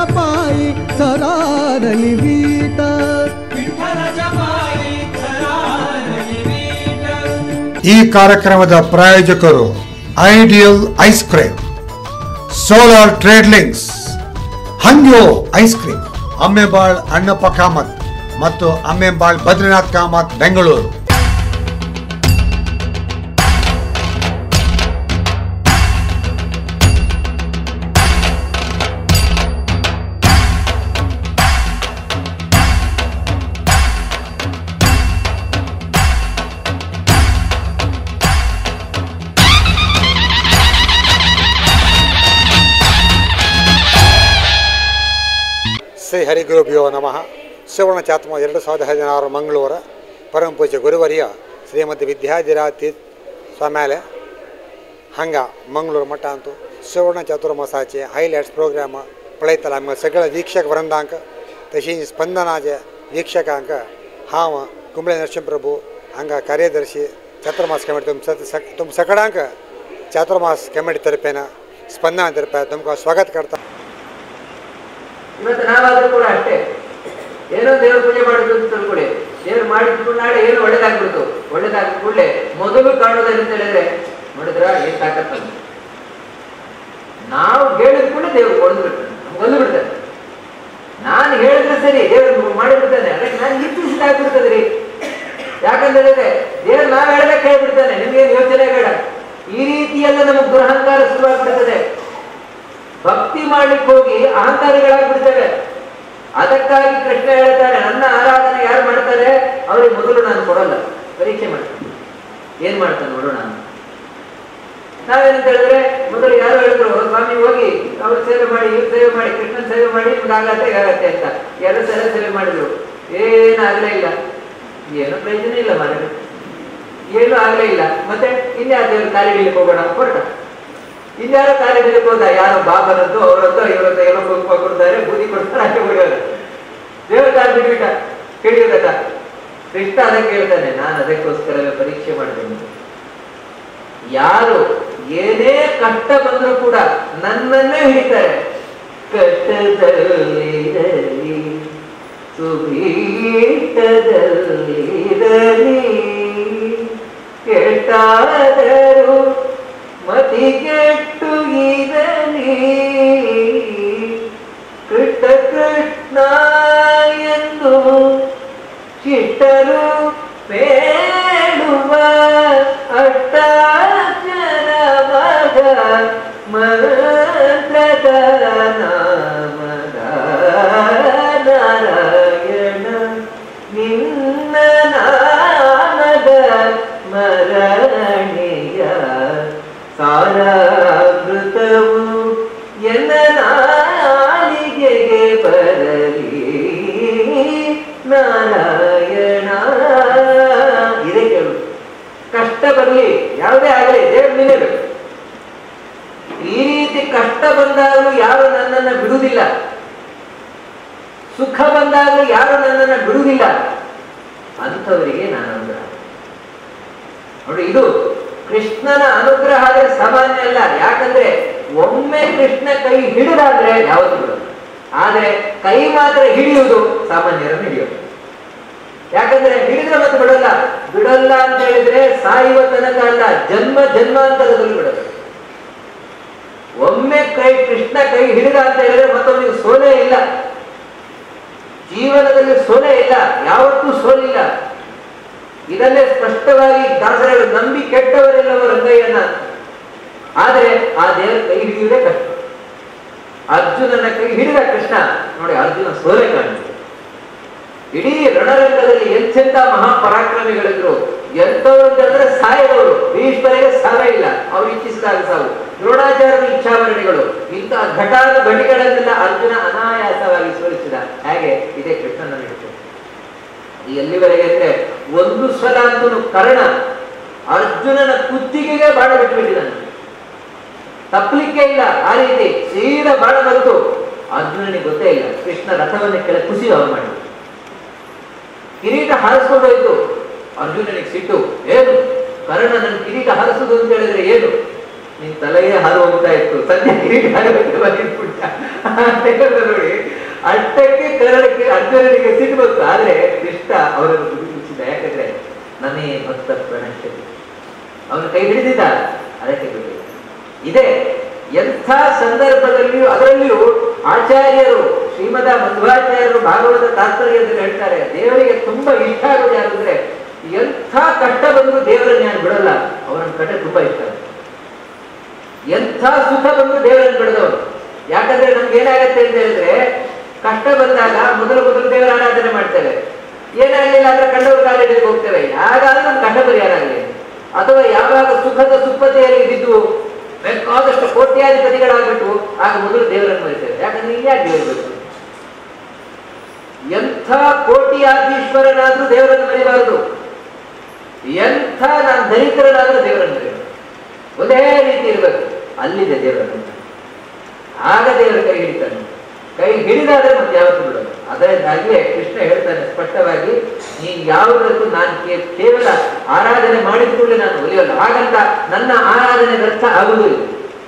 पायी सरारली वीट ಈ ಕಾರ್ಯಕ್ರಮದ ಪ್ರಾಯೋಜಕರು ideal ice cream solar trade links Hangyo ice cream Ammembal Annappa Kamath ಮತ್ತು ಅಮ್ಮೆಬಾಳ್ ಬದ್ರಿನಾಥ್ ಕಾಮತ್ ಬೆಂಗಳೂರು ಶ್ರೀ ಹರಿಗುರುಭ್ಯೋ ನಮಃ ಸುವರ್ಣ ಚಾತ್ಮ ಎರಡು ಸಾವಿರದ ಹದಿನಾರು ಮಂಗಳೂರು ಪರಮ ಪೂಜ್ಯ ಗುರುವರಿಯ ಶ್ರೀಮತಿ ವಿದ್ಯಾಧಿರಾತಿ ಸ್ವಾಮ್ಯಾಲೆ ಹಂಗ ಮಂಗಳೂರು ಮಠ ಅಂತೂ ಸುವರ್ಣ ಚಾತುರ್ಮಾಸಾचे ಹೈಲೈಟ್ಸ್ ಪ್ರೋಗ್ರಾम पळयताले आमकां सगळ्या विक्षक वृंदांक तशीच स्पंदनाचे विक्षकांक हांव कुंबळे नरसिंहप्रभू हांगा कार्यदर्शी चातुर्मास कमिटी तुम सक तुम सगळ्यांक चातुर्मास कमिटी तर्फेन स्पंदना तर्फे तुमकां स्वागत करता ಇವತ್ತು ನಾವಾದ್ರೂ ಕೂಡ ಅಷ್ಟೇ ಏನೋ ದೇವ್ರ ಪೂಜೆ ಮಾಡೋದು ಅಂತ ತಿಳ್ಕೊಳ್ಳಿ ದೇವ್ರು ಮಾಡಿದ್ರು ನಾಳೆ ಏನು ಒಳ್ಳೇದಾಗ್ಬಿಡ್ತು ಒಳ್ಳೇದಾದ ಕೂಡಲೇ ಮೊದಲು ಕಾಣೋದೇನು ಅಂತ ಹೇಳಿದ್ರೆ ನೋಡಿದ್ರ ಏನ್ ತಾಕತ್ತ ನಾವು ಹೇಳಿದ ಕೂಡ ದೇವ್ರು ಕೊಡದು ಬಿಡ್ತಾನೆ ಒಲ್ಲು ಬಿಡ್ತಾನೆ ನಾನು ಹೇಳಿದ್ರೆ ಸರಿ ದೇವ್ರು ಮಾಡಿಬಿಡ್ತಾನೆ ಅದಕ್ಕೆ ನಾನು ಇಚ್ಛಿಸಿದಾಗ್ಬಿಡ್ತದೆ ರೀ ಯಾಕಂತ ಹೇಳಿದ್ರೆ ದೇವ್ರು ನಾವು ಹೇಳಬೇಕು ಹೇಳ್ಬಿಡ್ತಾನೆ ನಿಮ್ಗೇನು ಯೋಚನೆ ಬೇಡ ಈ ರೀತಿಯೆಲ್ಲ ನಮಗೆ ದುರಹಂಕಾರ ಶುರುವಾಗ್ಬಿಡ್ತದೆ ಭಕ್ತಿ ಮಾಡ್ಲಿಕ್ಕೆ ಹೋಗಿ ಅಹಂಕಾರಿಗಳಾಗ್ಬಿಡ್ತೇವೆ ಅದಕ್ಕಾಗಿ ಕೃಷ್ಣ ಹೇಳ್ತಾರೆ ನನ್ನ ಆರಾಧನೆ ಯಾರು ಮಾಡ್ತಾರೆ ಅವ್ರಿಗೆ ಮೊದಲು ನಾನು ಕೊಡಲ್ಲ ಪರೀಕ್ಷೆ ಮಾಡ್ತೀನಿ ಏನ್ ಮಾಡ್ತಾನೆ ನೋಡೋಣ ಅಂತ. ನಾವೇನಂತ ಹೇಳಿದ್ರೆ ಮೊದಲು ಯಾರು ಹೇಳಿದ್ರು ಸ್ವಾಮಿ ಹೋಗಿ ಅವ್ರ ಸೇವೆ ಮಾಡಿ ಇವ್ರ ಸೇವೆ ಮಾಡಿ ಕೃಷ್ಣನ್ ಸೇವೆ ಮಾಡಿ ನಿಮ್ಗೆ ಆಗತ್ತೆ ಆಗತ್ತೆ ಅಂತ ಎರಡು ಸಲ ಸೇವೆ ಮಾಡಿದ್ರು ಏನಾಗಲೇ ಇಲ್ಲ ಏನು ಪ್ರಯೋಜನ ಇಲ್ಲ ಮಾರಾಯ ಏನು ಆಗಲೇ ಇಲ್ಲ ಮತ್ತೆ ಇನ್ಯಾವ ದೇವ್ರ ಕಾರ್ಯಗಳಿಗೆ ಹೋಗೋಣ ಹೊರಟ ಇನ್ಯಾರೋ ಕಾರ್ಯಗಳಿಗೆ ಹೋದ ಯಾರೋ ಬಾಬನದ್ದು ಅವರದ್ದು ಇವರದ್ದು ಏನೋ ಕುಂಕುಮ ಕೊಡ್ತಾರೆ ಬೂದಿ ಕೊಡ್ತಾರೆ ಅಷ್ಟೇ ಹೊಡೆಯೋದು ದೇವರ ಕಾರ್ಯ ಬಿಟ್ಬಿಟ್ಟ ಕೇಳಿದ ಕೃಷ್ಣ ಅದಕ್ಕೆ ಹೇಳ್ತಾನೆ ನಾನು ಅದಕ್ಕೋಸ್ಕರವೇ ಪರೀಕ್ಷೆ ಮಾಡಿದ್ದೇನೆ ಯಾರು ಏನೇ ಕಷ್ಟ ಬಂದರೂ ಕೂಡ ನನ್ನನ್ನೇ ಹಿಡಿತಾರೆ ಕಷ್ಟದಲ್ಲಿರಲಿ ಸುಭೀಷ್ಟದಲ್ಲಿರಲಿ ಕೆಟ್ಟಾದರೂ ಮತಿಗೆಟ್ಟು ಇರಲಿ ಕೃಷ್ಣ ಕೃಷ್ಣ ಎಂದು ಚಿಟ್ಟರು ಬೇಡುವ ಅಷ್ಟಾಚರ ಮಗ ಮಂತ್ರದ ನಾಮದ ನಾರಾಯಣ ನಿನ್ನ ನಾಮದ ಮರಣಿಯ ಸಾರಾಮೃತವು ಎನ್ನ ನಾಲಿಗೆಗೆ ಬರಲಿ ನಾರಾಯಣ ಇದೇ ಕೇಳು ಕಷ್ಟ ಬರಲಿ ಯಾವುದೇ ಆಗಲಿ ದೇವ್ರ ಮೇಲೆ ಬೇಕು. ಈ ರೀತಿ ಕಷ್ಟ ಬಂದಾಗಲೂ ಯಾರು ನನ್ನನ್ನು ಬಿಡುವುದಿಲ್ಲ ಸುಖ ಬಂದಾಗಲೂ ಯಾರು ನನ್ನನ್ನು ಬಿಡುವುದಿಲ್ಲ ಅಂಥವರಿಗೆ ನಾನು ಅನುಗ್ರಹ ನೋಡಿ ಇದು ಕೃಷ್ಣನ ಅನುಗ್ರಹ ಆದ್ರೆ ಸಾಮಾನ್ಯ ಅಲ್ಲ ಯಾಕಂದ್ರೆ ಒಮ್ಮೆ ಕೃಷ್ಣ ಕೈ ಹಿಡಿದಾದ್ರೆ ಯಾವತ್ತೂ ಬಿಡೋದು ಆದ್ರೆ ಕೈ ಮಾತ್ರ ಹಿಡಿಯುವುದು ಸಾಮಾನ್ಯರನ್ನು ಹಿಡಿಯೋದು ಯಾಕಂದ್ರೆ ಹಿಡಿದ್ರೆ ಮತ್ತೆ ಬಿಡಲ್ಲ ಬಿಡಲ್ಲ ಅಂತ ಹೇಳಿದ್ರೆ ಸಾಯುವ ತನಕ ಅಲ್ಲ ಜನ್ಮ ಜನ್ಮಾಂತರದಲ್ಲಿ ಬಿಡೋದು ಒಮ್ಮೆ ಕೈ ಕೃಷ್ಣ ಕೈ ಹಿಡಿದ ಅಂತ ಹೇಳಿದ್ರೆ ಮತ್ತೊಂದಿಗೆ ಸೋಲೆ ಇಲ್ಲ ಜೀವನದಲ್ಲಿ ಸೋಲೆ ಇಲ್ಲ ಯಾವತ್ತೂ ಸೋಲಿಲ್ಲ ಇದನ್ನೇ ಸ್ಪಷ್ಟವಾಗಿ ದಾಸರರು ನಂಬಿ ಕೆಟ್ಟವರೆಲ್ಲವ ರಂಗಯ್ಯನ ಆದರೆ ಆ ದೇವರ ಕೈ ಹಿಡಿಯುವುದೇ ಕಷ್ಟ ಅರ್ಜುನನ ಕೈ ಹಿಡಿದ ಕೃಷ್ಣ ನೋಡಿ ಅರ್ಜುನ ಸೋಲೆ ಕಾಣಿಸಿದೆ ಇಡೀ ರಣರಂಗದಲ್ಲಿ ಎಂತೆಂತ ಮಹಾಪರಾಕ್ರಮಿಗಳಿದ್ರು ಎಂತವ್ರು ಅಂತಂದ್ರೆ ಸಾಯದವರು ಭೀಷ್ಮರಿಗೆ ಸಾವೇ ಇಲ್ಲ ಅವ್ರು ಇಚ್ಛಿಸಿದಾಗ ಸಾವು ದ್ರೋಣಾಚಾರ್ಯರ ಇಚ್ಛಾವರಣೆಗಳು ಇಂತಹ ಘಟಾನು ಘಟಿಗಳನ್ನೆಲ್ಲ ಅರ್ಜುನ ಅನಾಯಾಸವಾಗಿ ಸೋಲಿಸಿದ ಹಾಗೆ ಇದೇ ಕೃಷ್ಣನ ಹಿಡಿತು ಎಲ್ಲಿವರೆಗೆ ಅಂದ್ರೆ ಒಂದು ಸಲ ಅಂತೂ ಕರ್ಣ ಅರ್ಜುನನ ಕುತ್ತಿಗೆಗೆ ಬಾಣ ಬಿಟ್ಟುಬಿಟ್ಟಿದ್ದಾನೆ ತಪ್ಪಲಿಕ್ಕೆ ಇಲ್ಲ ಆ ರೀತಿ ಸೀದಾ ಬಾಣ ಬಂತು ಅರ್ಜುನನಿಗೆ ಗೊತ್ತೇ ಇಲ್ಲ ಕೃಷ್ಣ ರಥವನ್ನು ಕೆಳ ಕುಸಿ ಅವ್ರು ಮಾಡಿ ಕಿರೀಟ ಹಾರಿಸ್ಕೊಂಡು ಹೋಯ್ತು ಅರ್ಜುನನಿಗೆ ಸಿಟ್ಟು ಏನು ಕರ್ಣ ನನ್ನ ಕಿರೀಟ ಹಾರಿಸುದು ಅಂತ ಹೇಳಿದ್ರೆ ಏನು ನಿನ್ ತಲೆಯೇ ಹಾರು ಹೋಗ್ತಾ ಇತ್ತು ಸದ್ಯ ಕಿರೀಟ ಹಾರಬೇಕು ಬಂದಿಟ್ಬಿಟ್ಟ ಅಂತ ಹೇಳಿದ್ರೆ ನೋಡಿ ಅಷ್ಟಕ್ಕೆ ಕನ್ನಡಕ್ಕೆ ಅರ್ಜುನನಿಗೆ ಸಿಟ್ಟು ಬಂತು ಆದ್ರೆ ಕೃಷ್ಣ ಅವರನ್ನು ಬುದ್ಧಿಸಿದ ಯಾಕಂದ್ರೆ ನನೇ ಭಕ್ತ ಪ್ರಣಶ್ಯತಿ ಅವನ ಕೈ ಹಿಡಿದಿದ್ದ ಅದಕ್ಕೆ ಬಿಡಲಿಲ್ಲ ಇದೆ ಎಂಥ ಸಂದರ್ಭದಲ್ಲಿಯೂ ಅದರಲ್ಲಿಯೂ ಆಚಾರ್ಯರು ಶ್ರೀಮದ ಮಧ್ವಾಚಾರ್ಯರು ಭಾಗವತ ತಾತ್ಪರ್ಯದಲ್ಲಿ ಹೇಳ್ತಾರೆ ದೇವರಿಗೆ ತುಂಬಾ ಇಷ್ಟ ಆಗೋದು ಯಾರಂದ್ರೆ ಎಂಥ ಕಷ್ಟ ಬಂದರೂ ದೇವರನ್ನ ನಾನು ಬಿಡಲ್ಲ ಅವನ ಕಡೆ ತುಂಬಾ ಇಷ್ಟ ಆಗುತ್ತೆ. ಎಂಥ ಸುಖ ಬಂದು ದೇವರನ್ನು ಬಿಡದವರು ಯಾಕಂದ್ರೆ ನಮ್ಗೆ ಏನಾಗತ್ತೆ ಅಂತ ಹೇಳಿದ್ರೆ ಕಷ್ಟ ಬಂದಾಗ ಮೊದಲು ಮೊದಲು ದೇವರ ಆರಾಧನೆ ಮಾಡ್ತೇವೆ ಏನಾಗಲಿಲ್ಲ ಅಂದ್ರೆ ಕಂಡವ್ರ ಕಾಲೇಜಿಗೆ ಹೋಗ್ತೇವೆ ಯಾಗಾದ್ರೂ ನಮ್ ಕಷ್ಟ ಪರಿಹಾರ ಆಗಲಿ ಅಥವಾ ಯಾವಾಗ ಸುಖದ ಸುಪ್ಪತೆಯಲ್ಲಿ ಬಿದ್ದು ಬೇಕಾದಷ್ಟು ಕೋಟ್ಯಾಧಿಪತಿಗಳಾಗ್ಬಿಟ್ಟು ಆಗ ಮೊದಲು ದೇವರನ್ನು ಮರಿತೇವೆ ಯಾಕಂದ್ರೆ ಇಲ್ಲಿ ಯಾಕೆ ದೇವರು ಎಂಥ ಕೋಟಿಯಾಧೀಶ್ವರನಾದ್ರೂ ದೇವರನ್ನು ಮರಿಬಾರದು ಎಂಥ ನಾನು ದರಿದ್ರನಾದ್ರೂ ದೇವರನ್ನು ಮರಿಬಾರದು ಒಂದೇ ರೀತಿ ಇರಬೇಕು ಅಲ್ಲಿದೆ ದೇವರನ್ನು ಆಗ ದೇವರ ಕೈ ಹಿಡಿತಾನೆ ಕೈ ಹಿಡಿದಾದ್ರೆ ಮತ್ತೆ ಯಾವತ್ತೂ ಬಿಡೋದು ಅದರಿಂದಾಗಿಯೇ ಕೃಷ್ಣ ಹೇಳ್ತಾನೆ ಸ್ಪಷ್ಟವಾಗಿ ನೀನ್ ಯಾವುದಕ್ಕೂ ನಾನು ಕೇ- ಕೇವಲ ಆರಾಧನೆ ಮಾಡಿದ ಕೂಡಲೇ ನಾನು ಒಲಿಯಲ್ಲ ಹಾಗಂತ ನನ್ನ ಆರಾಧನೆ ವ್ಯರ್ಥ ಆಗುವುದಿಲ್ಲ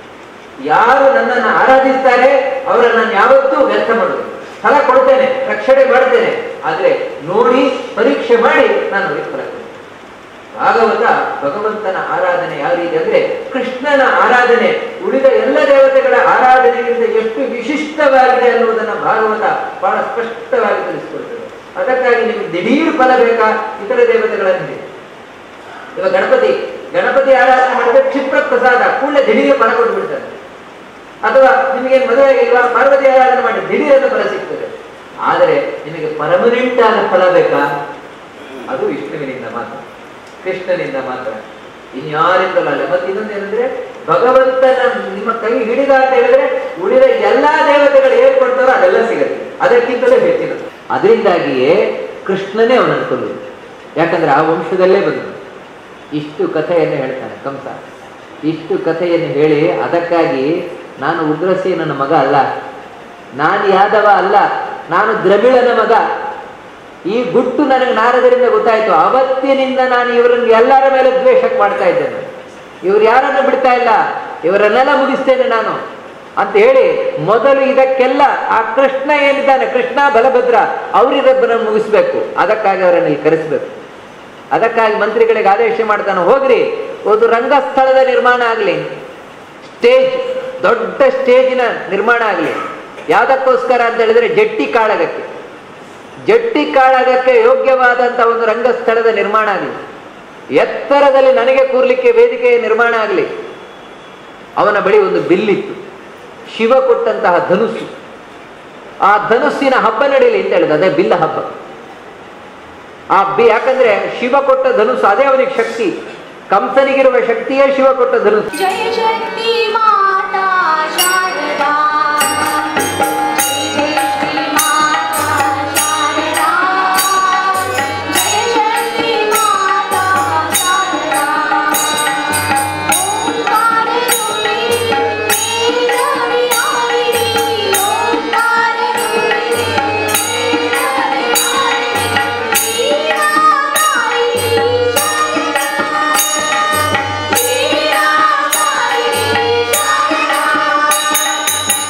ಯಾರು ನನ್ನನ್ನು ಆರಾಧಿಸ್ತಾರೆ ಅವರನ್ನು ನಾನು ಯಾವತ್ತೂ ವ್ಯರ್ಥ ಮಾಡುವುದಿಲ್ಲ ಫಲ ಕೊಡ್ತೇನೆ ರಕ್ಷಣೆ ಮಾಡ್ತೇನೆ ಆದ್ರೆ ನೋಡಿ ಪರೀಕ್ಷೆ ಮಾಡಿ ನಾನು ಅವರಿಗೆ ಫಲ ಕೊಡ್ತೇನೆ ಭಾಗವತ ಭಗವಂತನ ಆರಾಧನೆ ಯಾವ ರೀತಿ ಅಂದ್ರೆ ಕೃಷ್ಣನ ಆರಾಧನೆ ಉಳಿದ ಎಲ್ಲ ದೇವತೆಗಳ ಆರಾಧನೆಗಿಂತ ಎಷ್ಟು ವಿಶಿಷ್ಟವಾಗಿದೆ ಅನ್ನುವುದನ್ನ ಭಾಗವತ ಬಹಳ ಸ್ಪಷ್ಟವಾಗಿ ತಿಳಿಸಿಕೊಡ್ತದೆ ಅದಕ್ಕಾಗಿ ನಿಮ್ಗೆ ದಿಢೀರ್ ಫಲ ಬೇಕಾ ಇತರ ದೇವತೆಗಳನ್ನು ಹೇಳಿ ಇವಾಗ ಗಣಪತಿ ಗಣಪತಿ ಆರಾಧನೆ ಮಾಡಿದ್ರೆ ಕ್ಷಿಪ್ರ ಪ್ರಸಾದ ಕೂಡಲೇ ದಿಢೀರ್ ಫಲ ಕೊಟ್ಟು ಬಿಡ್ತಾರೆ ಅಥವಾ ನಿಮಗೆ ಮದುವೆ ಆಗಿಲ್ವಾ ಪಾರ್ವತಿ ಆರಾಧನೆ ಮಾಡಿ ದಿಢೀರನ್ನು ಫಲ ಸಿಗ್ತದೆ ಆದರೆ ನಿಮಗೆ ಪರ್ಮನೆಂಟ್ ಆದ ಫಲ ಬೇಕಾ ಅದು ವಿಷ್ಣುವಿನಿಂದ ಮಾತ್ರ ಕೃಷ್ಣನಿಂದ ಮಾತ್ರ ಇನ್ಯಾರಿಂದಲೂ ಅಲ್ಲ ಮತ್ತೆ ಇನ್ನೊಂದು ಏನಂದ್ರೆ ಭಗವಂತನ ನಿಮ್ಮ ಕೈ ಹಿಡಿದ ಅಂತ ಹೇಳಿದ್ರೆ ಉಳಿದ ಎಲ್ಲಾ ದೇವತೆಗಳು ಏನ್ ಕೊಡ್ತಾರೋ ಅದೆಲ್ಲ ಸಿಗುತ್ತೆ ಅದಕ್ಕಿಂತಲೂ ಹೆಚ್ಚಿನದು ಅದರಿಂದಾಗಿಯೇ ಕೃಷ್ಣನೇ ಅವನನ್ನು ಕೊಲ್ಲುವುದು ಯಾಕಂದ್ರೆ ಆ ವಂಶದಲ್ಲೇ ಬಂದನು ಇಷ್ಟು ಕಥೆಯನ್ನು ಹೇಳ್ತಾನೆ ಕಂಸ ಇಷ್ಟು ಕಥೆಯನ್ನು ಹೇಳಿ ಅದಕ್ಕಾಗಿ ನಾನು ಉಗ್ರಸೇನನ ಮಗ ಅಲ್ಲ ನಾನು ಯಾದವ ಅಲ್ಲ ನಾನು ದ್ರವಿಳನ ಮಗ ಈ ಗುಟ್ಟು ನನಗೆ ನಾರದರಿಂದ ಗೊತ್ತಾಯ್ತು ಅವತ್ತಿನಿಂದ ನಾನು ಇವರನ್ನು ಎಲ್ಲರ ಮೇಲೆ ದ್ವೇಷಕ್ಕೆ ಮಾಡ್ತಾ ಇದ್ದೇನೆ ಇವ್ರು ಯಾರನ್ನು ಬಿಡ್ತಾ ಇಲ್ಲ ಇವರನ್ನೆಲ್ಲ ಮುಗಿಸ್ತೇನೆ ನಾನು ಅಂತ ಹೇಳಿ ಮೊದಲು ಇದಕ್ಕೆಲ್ಲ ಆ ಕೃಷ್ಣ ಏನಿದ್ದಾನೆ ಕೃಷ್ಣ ಬಲಭದ್ರ ಅವರಿಬ್ಬರನ್ನು ಮುಗಿಸ್ಬೇಕು ಅದಕ್ಕಾಗಿ ಅವರನ್ನು ಇಲ್ಲಿ ಕರೆಸ್ಬೇಕು ಅದಕ್ಕಾಗಿ ಮಂತ್ರಿಗಳಿಗೆ ಆದೇಶ ಮಾಡ್ತಾನೆ ಹೋಗ್ರಿ ಒಂದು ರಂಗಸ್ಥಳದ ನಿರ್ಮಾಣ ಆಗಲಿ ಸ್ಟೇಜ್ ದೊಡ್ಡ ಸ್ಟೇಜಿನ ನಿರ್ಮಾಣ ಆಗಲಿ ಯಾವುದಕ್ಕೋಸ್ಕರ ಅಂತ ಹೇಳಿದ್ರೆ ಜಟ್ಟಿ ಕಾಳಗಕ್ಕೆ ಜಟ್ಟಿ ಕಾಳಗಕ್ಕೆ ಯೋಗ್ಯವಾದಂಥ ಒಂದು ರಂಗಸ್ಥಳದ ನಿರ್ಮಾಣ ಆಗಲಿ ಎತ್ತರದಲ್ಲಿ ನನಗೆ ಕೂರ್ಲಿಕ್ಕೆ ವೇದಿಕೆಯ ನಿರ್ಮಾಣ ಆಗಲಿ ಅವನ ಬಳಿ ಒಂದು ಬಿಲ್ಲಿತ್ತು ಶಿವ ಕೊಟ್ಟಂತಹ ಧನುಸ್ಸು ಆ ಧನುಸ್ಸಿನ ಹಬ್ಬ ನಡೀಲಿ ಅಂತ ಹೇಳಿದ ಅದೇ ಬಿಲ್ಲ ಹಬ್ಬ ಆ ಬಿ ಯಾಕಂದ್ರೆ ಶಿವ ಕೊಟ್ಟ ಧನುಸ್ಸು ಅದೇ ಅವನಿಗೆ ಶಕ್ತಿ ಕಂಸನಿಗಿರುವ ಶಕ್ತಿಯೇ ಶಿವ ಕೊಟ್ಟ ಧನುಸ್ಸು जय शक्ति माता शारदा जय जय श्री माता शारदा जय शक्ति माता शारदा ओंकार रूपिणी वेद विहारिणी ओंकार रूपिणी वेद विहारिणी वीणाधारिणी शारदा वीणाधारिणी शारदा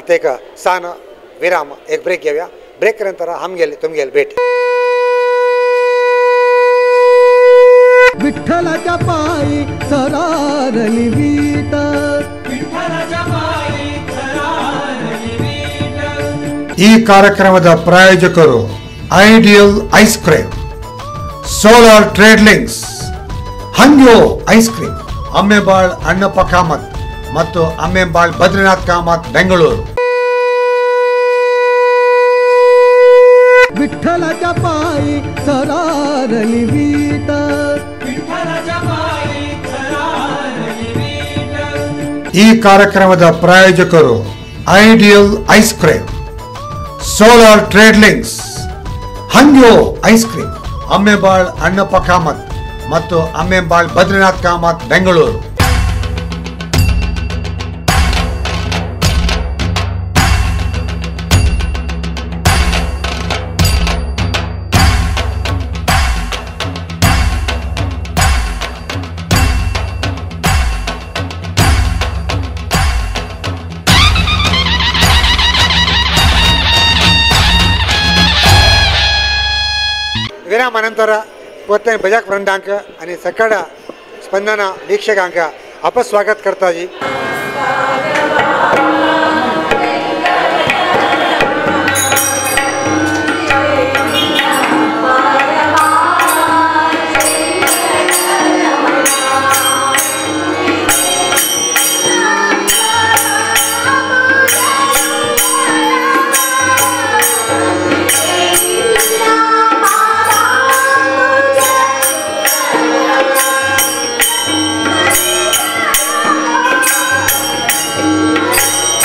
आता एक स्थान विराम एक ब्रेक घेऊया ब्रेक नंतर हम गेले तुम गेले भेट विठ्ठलाच्या पायी सरारली वीट ಈ ಕಾರ್ಯಕ್ರಮದ ಪ್ರಾಯೋಜಕರು ideal ice cream solar trade links Hangyo ice cream Ammembal Annappa Kamath ಮತ್ತು ಅಮ್ಮೆಬಾಳ್ ಬದ್ರಿನಾಥ್ ಕಾಮತ್ ಬೆಂಗಳೂರು विठ्ठलाच्या पायी सरारली वीट ಈ ಕಾರ್ಯಕ್ರಮದ ಪ್ರಾಯೋಜಕರು ideal ice cream solar trade links Hangyo ice cream Ammembal Annappa Kamath ಮತ್ತು ಅಮ್ಮೆಬಾಳ್ ಬದ್ರಿನಾಥ್ ಕಾಮತ್ ಬೆಂಗಳೂರು विरामानंतर पोते बजाक वृंदांक आणि सकड स्पंदना वीक्षकांक अपस्वागत करता जी Thank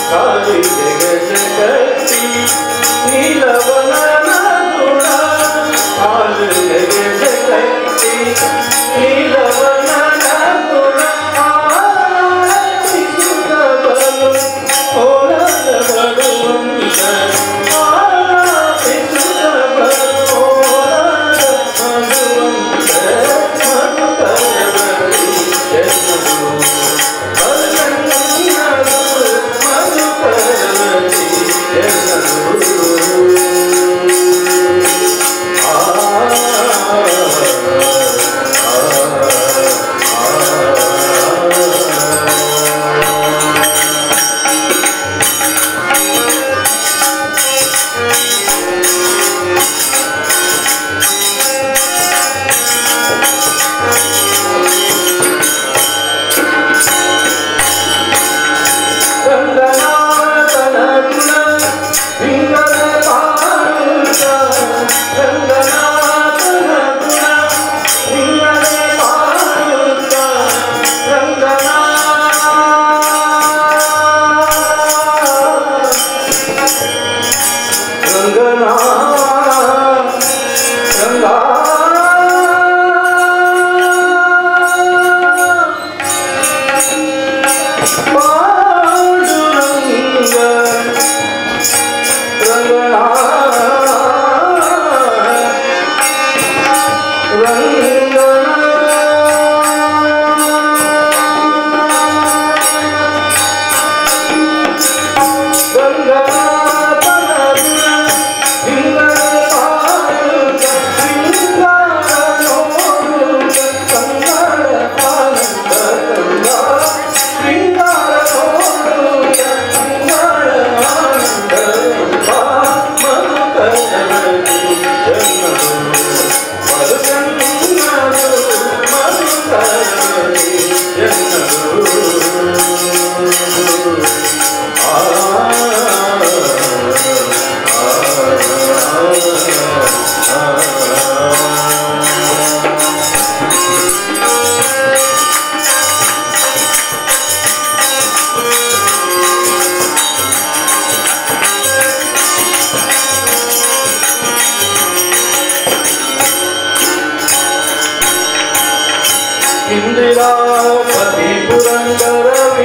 ಇಂದಿರಾಪತಿ ಪುರಂದರ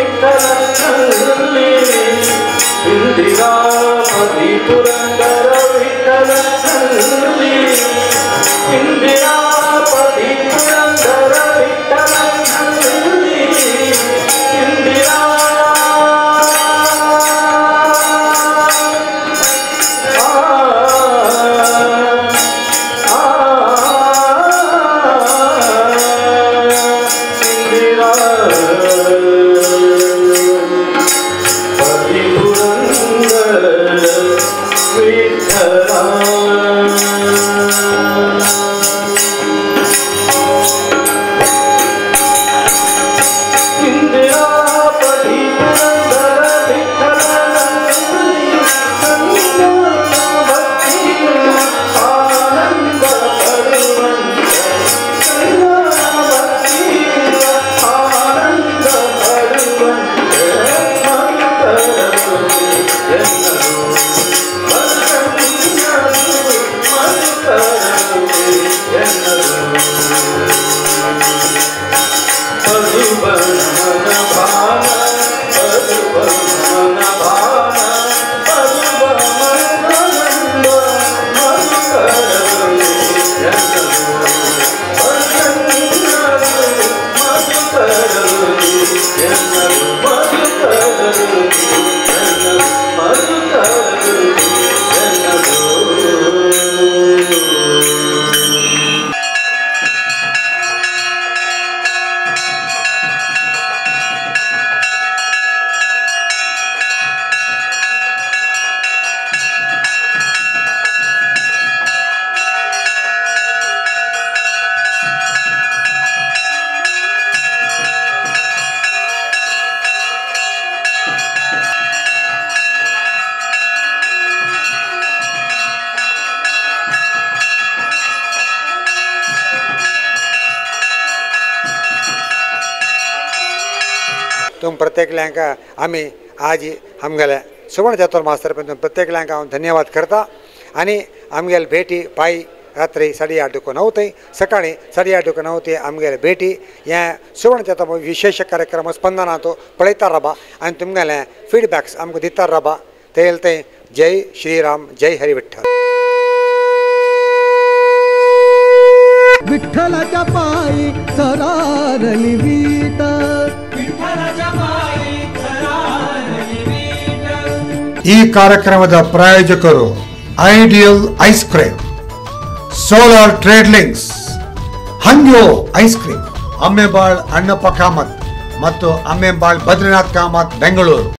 ವಿಠಲನಲ್ಲಿ ಇಂದಿರಾಪತಿ ಪುರಂದರ ವಿಠಲನಲ್ಲಿ ಇಂದಿರಾಪತಿ ಪುರಂದರ ವಿಠಲನಲ್ಲಿ ಇಂದಿರಾ तुम प्रत्येक लँका आम्ही आजी आमगेले सुवर्ण चातुर्मास तर्फे प्रत्येकांक हांव धन्यवाद करता आनी आमगेले भेटी पायी रात्री साडे आठ दुको नवते सकाळी साडे आठ दुको नवते आमगेले भेटी हे सुवर्ण चातुर्मास विशेष कार्यक्रम स्पंदना तो पळयता राबा आनी तुमगेले फीडबॅक्स आमकां दिता राबा ते ते जय श्रीराम जय हरी विठ्ठल विठ्ठलाच्या पायी सरारली वीत ಈ ಕಾರ್ಯಕ್ರಮದ ಪ್ರಾಯೋಜಕರು ideal ice cream solar trade links Hangyo ice cream Ammembal Annappa Kamath ಮತ್ತು ಅಮ್ಮೆಬಾಳ್ ಬದ್ರಿನಾಥ್ ಕಾಮತ್ ಬೆಂಗಳೂರು